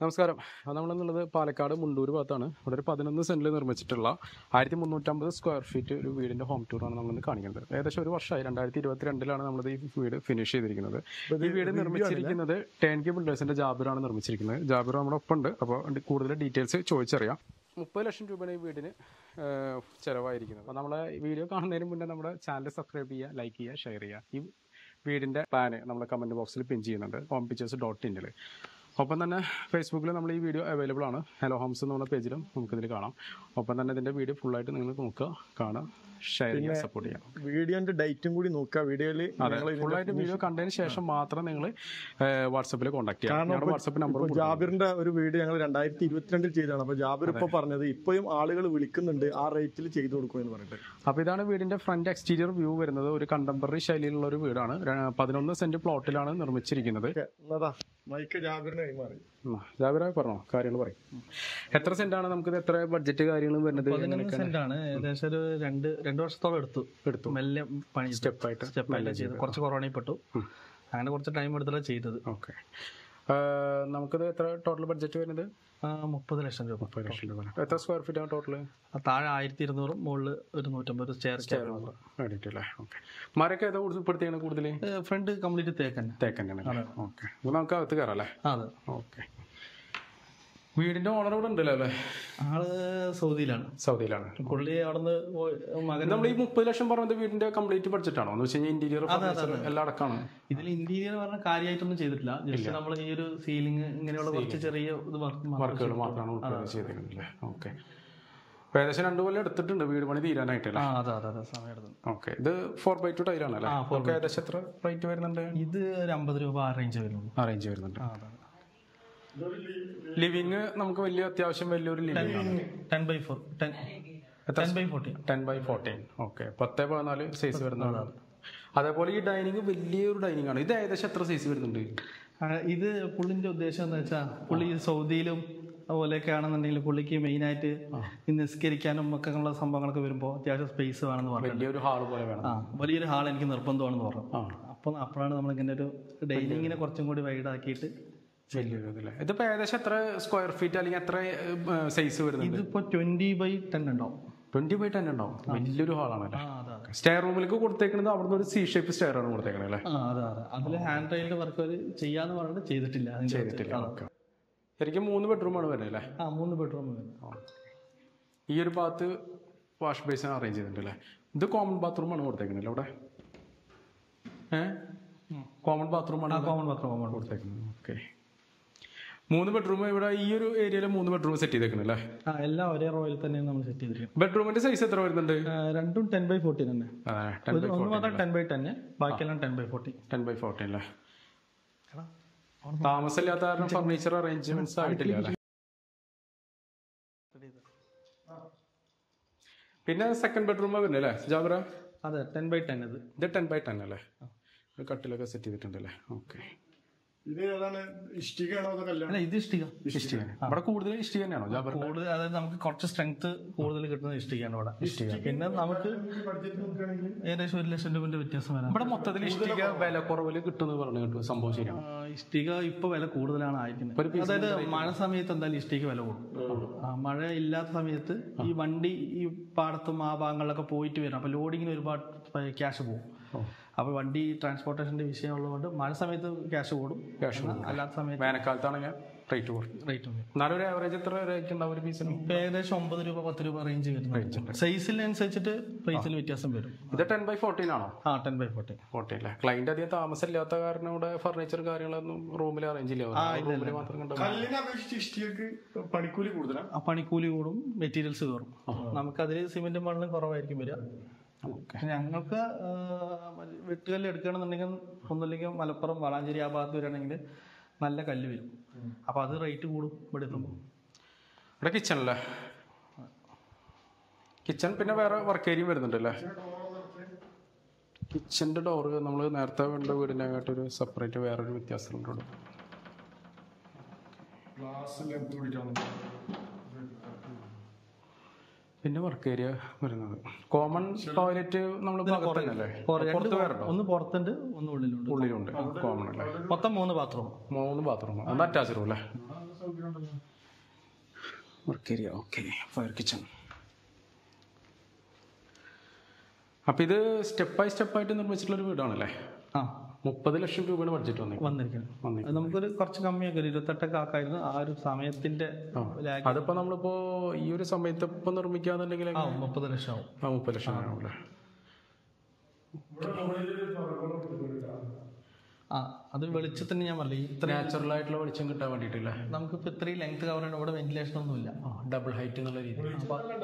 നമസ്കാരം അത് നമ്മളെന്നുള്ളത് പാലക്കാട് മുണ്ടൂർ ഭാഗത്താണ് ഇവിടെ ഒരു പതിനൊന്ന് സെന്റിൽ നിർമ്മിച്ചിട്ടുള്ള ആയിരത്തി മുന്നൂറ്റമ്പത് സ്ക്വയർ ഫീറ്റ് ഒരു വീടിന്റെ ഹോം ടൂറാണ് നമ്മളിന്ന് കാണിക്കുന്നത് ഏകദേശം ഒരു വർഷമായി രണ്ടായിരത്തി ഇരുപത്തി രണ്ടിലാണ് നമ്മളിത് ഈ വീട് ഫിനിഷ് ചെയ്തിരിക്കുന്നത് ഈ വീട് നിർമ്മിച്ചിരിക്കുന്നത് ടേൺ കെ ബിൽഡേഴ്സിന്റെ ജാബിറാണ് നിർമ്മിച്ചിരിക്കുന്നത് ജാബിർ നമ്മുടെ ഒപ്പം ഉണ്ട് അപ്പോൾ കൂടുതൽ ഡീറ്റെയിൽസ് ചോദിച്ചറിയാം മുപ്പത് ലക്ഷം രൂപയാണ് ഈ വീടിന് ഏഹ്, ചിലവായിരിക്കുന്നത് അപ്പോൾ നമ്മളെ വീഡിയോ കാണുന്നതിന് മുന്നേ നമ്മുടെ ചാനൽ സബ്സ്ക്രൈബ് ചെയ്യുക ലൈക്ക് ചെയ്യുക ഷെയർ ചെയ്യുക ഈ വീടിൻ്റെ പ്ലാന് നമ്മൾ കമൻറ്റ് ബോക്സിൽ പിൻ ചെയ്യുന്നുണ്ട് ഹോം പിക്ചേഴ്സ് ഡോട്ട് ഇന്നിൽ ഒപ്പം തന്നെ ഫേസ്ബുക്കിൽ നമ്മൾ ഈ വീഡിയോ അവൈലബിൾ ആണ് ഹലോ ഹോംസ് എന്നുള്ള പേജിലും നമുക്കിതിൽ കാണാം ഒപ്പം തന്നെ ഇതിൻ്റെ വീഡിയോ ഫുള്ളായിട്ട് നിങ്ങൾ നോക്കുക കാണുക ഷെയർ ചെയ്യുക സപ്പോർട്ട് ചെയ്യുക വീഡിയോന്റെ ഡേറ്റും കൂടി നോക്കുക വീഡിയോയിൽ അതെ ഫുള്ളായിട്ട് വീഡിയോ കണ്ടതിന് ശേഷം മാത്രം നിങ്ങൾ വാട്സപ്പിൽ കോൺടാക്ട് ചെയ്യുക ഞങ്ങളുടെ വാട്സപ്പ് നമ്പർ ജാബിറിന്റെ ഒരു വീഡിയോ ഞങ്ങൾ രണ്ടായിരത്തി ഇരുപത്തിരണ്ടിൽ ചെയ്തതാണ് അപ്പൊ ജാബിർ ഇപ്പൊ പറഞ്ഞത് ഇപ്പോഴും ആളുകൾ വിളിക്കുന്നുണ്ട് ആ റേറ്റിൽ ചെയ്തു കൊടുക്കുമെന്ന് പറഞ്ഞിട്ട് അപ്പോൾ ഇതാണ് വീടിന്റെ ഫ്രണ്ട് എക്സ്റ്റീരിയർ വ്യൂ വരുന്നത് ഒരു കണ്ടംപററി ശൈലിയിലുള്ള ഒരു വീടാണ് ര- പതിനൊന്ന് സെന്റ് പ്ലോട്ടിലാണ് നിർമ്മിച്ചിരിക്കുന്നത് ഓക്കേ, എന്നതാ മൈക്ക് ജാബിറിന് കൈമാറി ജാബിറായി പറഞ്ഞോ കാര്യങ്ങൾ പറയും എത്ര സെന്റാണ് നമുക്കിത് എത്ര ബഡ്ജറ്റ് കാര്യങ്ങൾ വരുന്നത് പതിനൊന്ന് സെന്റ് ആണ് ഏകദേശം ഒരു രണ്ട് രണ്ട് വർഷത്തോളം എടുത്തു എടുത്തു. മെല്ലെ പണി സ്റ്റെപ്പായിട്ട് സ്റ്റെപ്പായിട്ട് ചെയ്തു കുറച്ച് കൊറോണയിൽപ്പെട്ടു അങ്ങനെ കുറച്ച് ടൈം എടുത്തിട്ടാണ് ചെയ്തത് ഓക്കെ നമുക്കിത് എത്ര ടോട്ടൽ ബഡ്ജറ്റ് വരുന്നത് ആ, മുപ്പത് ലക്ഷം രൂപ മുപ്പത് ലക്ഷം രൂപ എത്ര സ്ക്വയർ ഫീറ്റ് ആണ് ടോട്ടൽ ആ, താഴെ ആയിരത്തി ഇരുന്നൂറും മുകളിൽ ഒരു നൂറ്റമ്പത് ചെയർ വേണ്ടിയിട്ടല്ലേ ഓക്കെ മരൊക്കെ ഏതാ ഉൾപ്പെടുത്തിയാണ് കൂടുതൽ ഫ്രണ്ട് കംപ്ലീറ്റ് തേക്ക് തന്നെ തേക്കന്നെയാണ് ഓക്കെ അപ്പോൾ നമുക്ക് അകത്ത് കയറാം അല്ലേ ആ, അതെ ഓക്കെ വീടിന്റെ ഓണർ ഇവിടെ ഉണ്ടല്ലോ അല്ലേ ആള് സൗദിയിലാണ് സൗദിയിലാണ് പുള്ളി അവിടുന്ന് പോയി- മകൻ നമ്മൾ ഈ മുപ്പത് ലക്ഷം പറഞ്ഞത് വീടിന്റെ കംപ്ലീറ്റ് ബഡ്ജറ്റ് ആണോ എന്ന് വെച്ച് കഴിഞ്ഞാൽ ഇന്റീരിയർ എല്ലാം അടക്കമാണ് ഇതിൽ ഇന്റീരിയർ പറഞ്ഞ കാര്യമായിട്ടൊന്നും ചെയ്തിട്ടില്ല ജസ്റ്റ് നമ്മൾ ഈ ഒരു സീലിംഗ് ഇങ്ങനെയുള്ള കുറച്ച് ചെറിയ ഇത് വർക്ക് മാത്രം വർക്കുകൾ മാത്രമാണ് ഉൾപ്പെടെ ചെയ്തിരിക്കുന്നത് ഓക്കെ ഏകദേശം രണ്ടു കൊല്ലം എടുത്തിട്ടുണ്ട് വീട് പണി തീരാനായിട്ടല്ലേ ആ അതെ അതെ അതെ സമയം എടുത്തു ഓക്കെ ഇത് ഫോർ ബൈ ടു ടൈലാണ് അല്ലേ നമുക്ക് ഏകദേശം എത്ര റേറ്റ് വരുന്നുണ്ട് ഇത് ഒരു അമ്പത് രൂപ ആ റേഞ്ച് വരുന്നുള്ളൂ അറേഞ്ച് വരുന്നുണ്ട് ആ അതെ ലിവിങ് നമുക്ക് വലിയ അത്യാവശ്യം വലിയൊരു ലിവിംഗ് ആണ് ten by four ten ten by forty ten by fourteen okay പത്ത് പതിനാല് സൈസ് വരുന്നതാണ് അതേപോലെ ഈ ഡൈനിങ് വലിയൊരു ഡൈനിങ് ആണ് ഇത് ഏകദേശം എത്ര സൈസ് വരുന്നുണ്ട് ഇത് പുള്ളിന്റെ ഉദ്ദേശം എന്ന് വെച്ചാൽ പുള്ളി സൗദിയിലും അതുപോലെയൊക്കെ ആണെന്നുണ്ടെങ്കിൽ പുള്ളിക്ക് മെയിനായിട്ട് ഈ നിസ്കരിക്കാനും ഒക്കെ ഉള്ള സംഭവങ്ങളൊക്കെ വരുമ്പോൾ അത്യാവശ്യം സ്പേസ് വേണമെന്ന് പറഞ്ഞു വലിയൊരു ഹാൾ പോലെ വേണം ആ വലിയൊരു ഹാൾ എനിക്ക് നിർബന്ധമാണെന്ന് പറഞ്ഞു ആ അപ്പം അപ്പോഴാണ് നമ്മൾ ഇങ്ങനെ ഒരു ഡൈനിങ്ങിനെ കുറച്ചും കൂടി വൈഡ് ആക്കിയിട്ട് വലിയൊരു ഇതില്ലേ ഇതിപ്പോ ഏകദേശം എത്ര സ്ക്വയർ ഫീറ്റ് അല്ലെങ്കിൽ എത്ര സൈസ് വരുന്നുണ്ട് ഇതിപ്പോ ട്വന്റി ബൈ ടെൻ ഉണ്ടാവും ട്വന്റി ബൈ ടെൻ ഉണ്ടാവും വലിയൊരു ഹാളാണല്ലേ ആ അതെ അതെ സ്റ്റെയർ റൂമിലേക്ക് കൊടുത്തേക്കുന്നത് അവിടുന്ന് ഒരു സി ഷേപ്പ് സ്റ്റെയർ ആണ് കൊടുത്തേക്കണത് അല്ലേ ആ അതെ അതെ അതിൽ ഹാൻഡ് റെയിലിന്റെ വർക്ക് അവർ ചെയ്യാന്ന് പറഞ്ഞിട്ട് ചെയ്തിട്ടില്ല അതിന്റെ ചെയ്തിട്ടില്ല ഓക്കെ ശരിക്കും മൂന്ന് ബെഡ്റൂമാണ് വരുന്നത് അല്ലേ ആ മൂന്ന് ബെഡ്റൂം വരുന്നത് ഈ ഒരു ഭാഗത്ത് വാഷ് ബേസിൻ അറേഞ്ച് ചെയ്തിട്ടുണ്ട് അല്ലേ ഇത് കോമൺ ബാത്റൂമാണ് കൊടുത്തേക്കുന്നത് അവിടെ ഏഹ് കോമൺ ബാത്റൂമാണ് കോമൺ ബാത്റൂം കോമൺ കൊടുത്തേക്കുന്നത് ഓക്കെ മൂന്ന് ബെഡ്റൂം ഇവിടെ ഈ ഒരു ഏരിയയിൽ മൂന്ന് ബെഡ്റൂം സെറ്റ് ചെയ്തേക്കുന്നത് അല്ലേ ആ എല്ലാം ഒരേ റോയിൽ തന്നെയാണ് നമ്മൾ സെറ്റ് ചെയ്തിരിക്കുന്നത് ബെഡ്റൂമിന്റെ സൈസ് എത്ര വരുന്നുണ്ട് ആ, രണ്ടും ടെൻ ബൈ ഫോർട്ടീൻ തന്നെ ടെൻ ഒരു- ഒന്ന് മാത്രം ടെൻ ബൈ ടെൻ ബാക്കിയെല്ലാം ten by forty ten by fourteen അല്ലേ താമസമില്ലാത്ത കാരണം ഫർണിച്ചർ അറേഞ്ച്മെന്റ്സ് ആയിട്ടില്ല അല്ലേ പിന്നെ സെക്കൻഡ് ബെഡ്റൂം വരുന്നത് അല്ലേ ജാബറ അതെ ടെൻ ബൈ ടെൻ ഇത് ഇത് ടെൻ ബൈ ടെൻ അല്ലേ ഒരു കട്ടിലൊക്കെ സെറ്റ് ചെയ്തിട്ടുണ്ട് അല്ലേ ഓക്കെ ഇത് ഏതാണ് ഇഷ്ടികയാണോ അതോ കല്യാണം അല്ല ഇത് ഇഷ്ടിക ഇഷ്ടിക ഇവിടെ കൂടുതൽ ഇഷ്ടിക തന്നെയാണോ ജാബർ കൂടുതൽ അതായത് നമുക്ക് കുറച്ച് സ്ട്രെങ്ത് കൂടുതൽ കിട്ടുന്നത് ഇഷ്ടികയാണ് ഇവിടെ പിന്നെ നമുക്ക് ബഡ്ജറ്റ് നോക്കുകയാണെങ്കിൽ ഏകദേശം ഒരു ലക്ഷം രൂപന്റെ വ്യത്യാസം വരാം ഇവിടെ മൊത്തത്തിൽ ഇഷ്ടിക വില കുറവിൽ കിട്ടുമെന്ന് പറഞ്ഞു കേട്ടു സംഭവം ശരിയാണ് ആ, ഇഷ്ടിക ഇപ്പൊ വില കൂടുതലാണ് ആയിരിക്കുന്നത് അതായത് മഴ സമയത്ത് എന്തായാലും ഇഷ്ടിക വില കൂടും ആ, മഴ ഇല്ലാത്ത സമയത്ത് ഈ വണ്ടി ഈ പാടത്തും ആ ഭാഗങ്ങളിലൊക്കെ പോയിട്ട് വരും അപ്പൊ ലോഡിങ്ങിന് ഒരുപാട് ക്യാഷ് പോകും അപ്പൊ വണ്ടി ട്രാൻസ്പോർട്ടേഷന്റെ വിഷയമുള്ളതുകൊണ്ട് മഴ സമയത്ത് ക്യാഷ് കൂടും എന്നാൽ അല്ലാത്ത സമയത്ത് വേനൽക്കാലത്താണെങ്കിൽ റേറ്റ് കുറയും റേറ്റ് വരും എന്നാലും ഒരു ആവറേജ് എത്ര റേറ്റ് ഉണ്ടാവും ഒരു പീസിന് ഇപ്പൊ ഏകദേശം ഒമ്പത് രൂപ പത്ത് രൂപ റേഞ്ച് വരുന്നുണ്ട് സൈസിനനുസരിച്ചിട്ട് പ്രൈസിൽ വ്യത്യാസം വരും ഇത് ടെൻ ബൈ ഫോർട്ടീൻ ആണോ ആ ടെൻ ബൈ ഫോർട്ടി ഫോർട്ടീൻ അല്ലേ ക്ലൈന്റ് അധികം താമസമില്ലാത്ത കാരണം ഇവിടെ ഫർണിച്ചർ കാര്യങ്ങളൊന്നും റൂമിൽ അറേഞ്ച് ഇല്ല റൂമിൽ മാത്രം കണ്ടു കല്ലിനെ അപേക്ഷിച്ച് ഇഷ്ടികക്ക് പണിക്കൂലി കൂടുതലാണ് ആ പണിക്കൂലി കൂടും മെറ്റീരിയൽസ് കയറും നമുക്കതിൽ സിമെന്റും മണ്ണും കുറവായിരിക്കും വരിക പക്ഷെ ഞങ്ങൾക്ക് ആ, വെട്ടുകല്ല് എടുക്കുകയാണെന്നുണ്ടെങ്കിൽ ഒന്നുമില്ലെങ്കിൽ മലപ്പുറം വളാഞ്ചേരി ആ ഭാഗത്ത് വരികയാണെങ്കിൽ നല്ല കല്ല് വരും അപ്പൊ അത് റേറ്റ് കൂടും ഇവിടെ എത്തുമ്പോൾ ഇവിടെ കിച്ചൺ അല്ലേ കിച്ചൺ പിന്നെ വേറെ വർക്ക് ഏരിയയും വരുന്നുണ്ടല്ലേ കിച്ചന്റെ ഡോറ് നമ്മൾ നേരത്തെ വേണ്ട വീടിനകത്തൊരു സെപ്പറേറ്റ് വേറൊരു വ്യത്യാസമുണ്ട് ഇവിടെ. ഗ്ലാസ് ലെഗ് കൂടിയിട്ടാണ് പിന്നെ വർക്ക് ഏരിയ വരുന്നത് കോമൺ ടോയ്ലറ്റ് നമ്മൾ ഭാഗത്തല്ലേ പുറത്ത് വേറെ ഉണ്ടോ ഒന്ന് പുറത്തുണ്ട് ഒന്ന് ഉള്ളിലുണ്ട് ഉള്ളിലുണ്ട് കോമൺ അല്ലേ മൊത്തം മൂന്ന് ബാത്റൂം മൂന്ന് ബാത്റൂം ഒന്ന് അറ്റാച്ച് റൂം അല്ലേ work area okay fire kitchen അപ്പം ഇത് സ്റ്റെപ്പ് ബൈ സ്റ്റെപ്പ് ആയിട്ട് നിർമ്മിച്ചിട്ടുള്ള ഒരു വീടാണല്ലേ ആ മുപ്പത് ലക്ഷം രൂപയുടെ ബഡ്ജറ്റ് വന്നേക്കും വന്നിരിക്കുന്നത് വന്നി അത് നമുക്കൊരു കുറച്ച് കമ്മിയൊക്കെ ഒരു ഇരുപത്തെട്ടൊക്കെ ആക്കായിരുന്നു ആ ഒരു സമയത്തിന്റെ ലാഗ് അതിപ്പോ നമ്മളിപ്പോ ഈ ഒരു സമയത്ത് ഇപ്പൊ നിർമ്മിക്കാന്നുണ്ടെങ്കിൽ ആ മുപ്പത് ലക്ഷം ആവും ആ മുപ്പത് ലക്ഷം ആണല്ലേ ആ അത് വെളിച്ചത്തിന് ഞാൻ പറഞ്ഞു ഇത്ര നാച്ചുറൽ ആയിട്ടുള്ള വെളിച്ചം കിട്ടാൻ വേണ്ടിയിട്ടില്ലേ നമുക്കിപ്പോൾ ഇത്രയും ലെങ്ത് കവർ ചെയ്യണം ഇവിടെ വെന്റിലേഷൻ ഒന്നുമില്ല ഡബിൾ ഹൈറ്റ് എന്നുള്ള രീതിയിൽ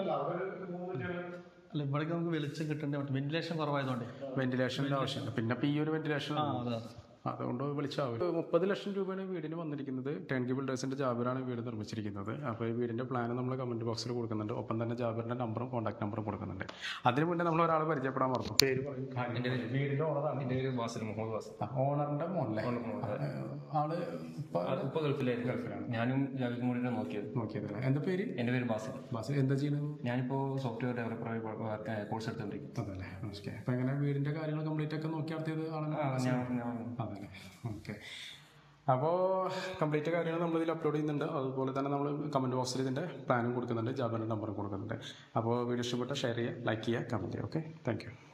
അല്ല ഇവിടേക്ക് നമുക്ക് വെളിച്ചം കിട്ടേണ്ട വെന്റിലേഷൻ കുറവായതുകൊണ്ട് വെന്റിലേഷൻ്റെ ആവശ്യമില്ല പിന്നെ ഇപ്പൊ ഈ ഒരു വെന്റിലേഷൻ ആ അതെ അതെ അതുകൊണ്ട് വിളിച്ചാവും മുപ്പത് ലക്ഷം രൂപയാണ് വീടിന് വന്നിരിക്കുന്നത് ടെൻ കി ബിൽഡേഴ്സിന്റെ ജാബിറാണ് വീട് നിർമ്മിച്ചിരിക്കുന്നത് അപ്പോൾ ഈ വീടിന്റെ പ്ലാൻ നമ്മൾ കമന്റ് ബോക്സിൽ കൊടുക്കുന്നുണ്ട് ഒപ്പം തന്നെ ജാബിറിന്റെ നമ്പറും കോൺടാക്ട് നമ്പറും കൊടുക്കുന്നുണ്ട് അതിന് മുന്നേ നമ്മൾ ഒരാളെ പരിചയപ്പെടാൻ മറന്നു പേര് പറയും കാര്യം. വീടിന്റെ ഓണറാണ് എൻ്റെ പേര് വാസിൽ മുഹമ്മദ് വാസിൽ ഓണറിന്റെ മോനല്ലേ ആള് ഇപ്പൊ ഉപ്പ ഗൾഫിലായിരുന്നു ഞാനും ജാവിദും കൂടിയാണ് നോക്കിയത് നോക്കിയതല്ലേ എന്താ പേര് എൻ്റെ പേര് ബാസിൽ ബാസ് എന്താ ചെയ്യുന്നത് ഞാനിപ്പോൾ സോഫ്റ്റ്വെയർ ഡെവലപ്പറായി കോഴ്സ് എടുത്തുകൊണ്ടിരിക്കും അതല്ലേ ഓക്കെ അപ്പൊ എങ്ങനെ വീടിന്റെ കാര്യങ്ങൾ കംപ്ലീറ്റ് ഒക്കെ നോക്കി നടത്തിയത് ആണെന്ന് ആ ഞാൻ ഞാൻ അതല്ലേ ഓക്കെ അപ്പോൾ കംപ്ലീറ്റ് കാര്യങ്ങൾ നമ്മൾ ഇതിൽ അപ്ലോഡ് ചെയ്യുന്നുണ്ട് അതുപോലെ തന്നെ നമ്മൾ കമൻറ്റ് ബോക്സിൽ ഇതിൻ്റെ പ്ലാനും കൊടുക്കുന്നുണ്ട് ജാബിൻ്റെ നമ്പറും കൊടുക്കുന്നുണ്ട് അപ്പോൾ വീഡിയോ ഇഷ്ടപ്പെട്ട ഷെയർ ചെയ്യുക ലൈക്ക് ചെയ്യുക കമൻറ്റ് ചെയ്യുക ഓക്കെ താങ്ക് യു